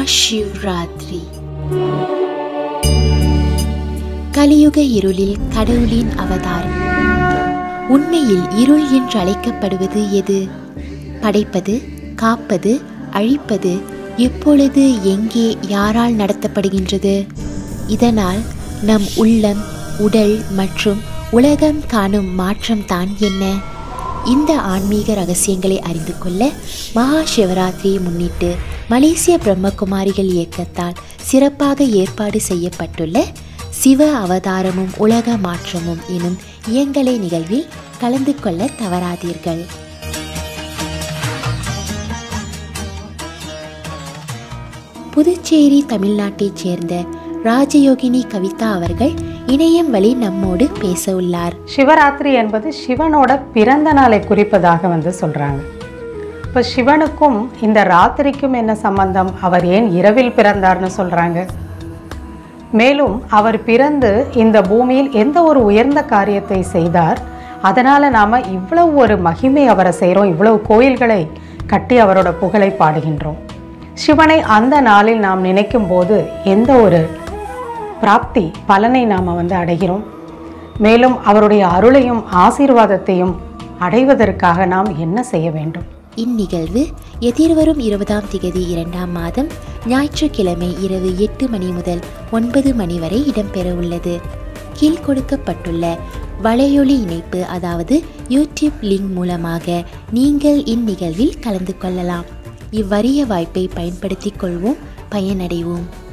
மகாசிவராத்திரி கலியுக இருளில் கடவுளின் அவதாரம் உண்மையில் இருள் என்று அழைக்கப்படுவது எது படைப்பது காப்பது அழிப்பது எப்பொழுது எங்கே யாரால் நடத்தப்படுகின்றது இதனால் நம் உள்ளம் உடல் மற்றும் உலகம் காணும் மாற்றம்தான் என்ன இந்த ஆன்மீக ரகசியங்களை அறிந்து கொள்ள மகா சிவராத்திரியை முன்னிட்டு மலேசிய பிரம்மகுமாரிகள் இயக்கத்தால் சிறப்பாக ஏற்பாடு செய்யப்பட்டுள்ள சிவ அவதாரமும் உலக மாற்றமும் எனும் இயங்கலை நிகழ்வில் கலந்து கொள்ள தவறாதீர்கள் புதுச்சேரி தமிழ்நாட்டைச் சேர்ந்த ராஜயோகினி கவிதா அவர்கள் இணையம் வழி நம்மோடு பேச உள்ளார் சிவராத்திரி என்பது சிவனோட பிறந்த நாளை குறிப்பதாக வந்து சொல்கிறாங்க இப்போ சிவனுக்கும் இந்த ராத்திரிக்கும் என்ன சம்பந்தம் அவர் ஏன் இரவில் பிறந்தார்னு சொல்கிறாங்க மேலும் அவர் பிறந்து இந்த பூமியில் எந்த ஒரு உயர்ந்த காரியத்தை செய்தார் அதனால் நாம் இவ்வளவு ஒரு மகிமை அவரை செய்கிறோம் இவ்வளவு கோயில்களை கட்டி அவரோட புகழை பாடுகின்றோம் சிவனை அந்த நாளில் நாம் நினைக்கும் போது எந்த ஒரு பிராப்தி பலனை நாம் வந்து அடைகிறோம் மேலும் அவருடைய அருளையும் ஆசீர்வாதத்தையும் அடைவதற்காக நாம் என்ன செய்ய வேண்டும் இந்நிகழ்வு எதிர்வரும் இருபதாம் திகதி இரண்டாம் மாதம் ஞாயிற்றுக்கிழமை இரவு எட்டு மணி முதல் ஒன்பது மணி வரை இடம்பெற உள்ளது கீழ் கொடுக்கப்பட்டுள்ள வலையொலி இணைப்பு அதாவது யூடியூப் லிங்க் மூலமாக நீங்கள் இந்நிகழ்வில் கலந்து கொள்ளலாம் இவ்வரிய வாய்ப்பை பயன்படுத்திக் கொள்வோம் பயனடைவோம்